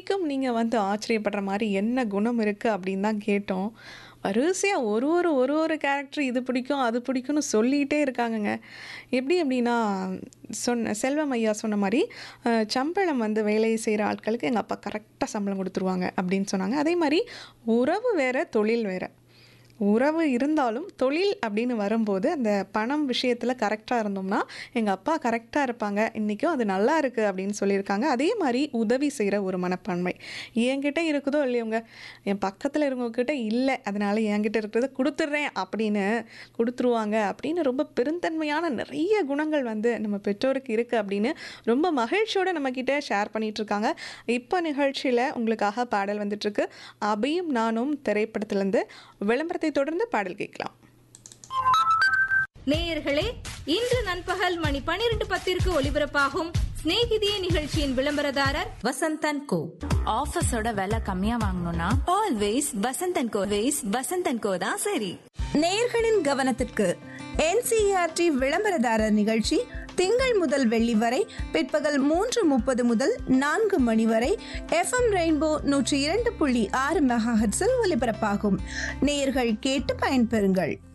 இன்னைக்கும் நீங்கள் வந்து ஆச்சரியப்படுற மாதிரி என்ன குணம் இருக்குது அப்படின்னு தான் கேட்டோம் வரிசையாக ஒரு ஒரு ஒரு ஒரு கேரக்டர் இது பிடிக்கும் அது பிடிக்கும்னு சொல்லிகிட்டே இருக்காங்கங்க எப்படி அப்படின்னா சொன்ன செல்வம் ஐயா சொன்ன மாதிரி அஹ், சம்பளம் வந்து வேலை செய்கிற ஆட்களுக்கு எங்கள் அப்பா கரெக்டாக சம்பளம் கொடுத்துருவாங்க அப்படின்னு சொன்னாங்க அதே மாதிரி உறவு வேற தொழில் வேற உறவு இருந்தாலும் தொழில் அப்படின்னு வரும்போது அந்த பணம் விஷயத்தில் கரெக்டாக இருந்தோம்னா எங்கள் அப்பா கரெக்டாக இருப்பாங்க இன்றைக்கும் அது நல்லா இருக்குது அப்படின்னு சொல்லியிருக்காங்க அதே மாதிரி உதவி செய்கிற ஒரு மனப்பான்மை என்கிட்ட இருக்குதோ இல்லையோங்க என் பக்கத்தில் இருக்கவங்கக்கிட்ட இல்லை அதனால் என்கிட்ட இருக்கிறத கொடுத்துட்றேன் அப்படின்னு கொடுத்துருவாங்க அப்படின்னு ரொம்ப பெருந்தன்மையான நிறைய குணங்கள் வந்து நம்ம பெற்றோருக்கு இருக்குது அப்படின்னு ரொம்ப மகிழ்ச்சியோடு நம்மக்கிட்ட ஷேர் பண்ணிட்டு இருக்காங்க இப்போ நிகழ்ச்சியில் உங்களுக்காக பாடல் வந்துட்டுருக்கு அபியும் நானும் திரைப்படத்திலேருந்து விளம்பரத்தை தொடர்ந்து பாடல் கேட்கலாம் நேயர்களே இன்று நண்பகல் மணி பனிரெண்டு பத்திற்கு ஒலிபரப்பாகும் சிநேகிதியே நிகழ்ச்சியின் விளம்பரதாரர் வசந்தன் கோ ஆஃபீஸோட விலை கம்மியா வாங்கணும்னா always Vasanthan Co ways Vasanthan Co தான் சரி நேயர்களின் கவனத்திற்கு என்சிஆர்டி விளம்பரதாரர் நிகழ்ச்சி திங்கள் முதல் வெள்ளி வரை பிற்பகல் மூன்று முப்பது முதல் நான்கு மணி வரை எஃப்எம் ரெயின்போ நூற்றி இரண்டு புள்ளி ஆறு மெகாஹெட்ஸில் ஒலிபரப்பாகும் நேயர்கள் கேட்டு பயன்பெறுங்கள்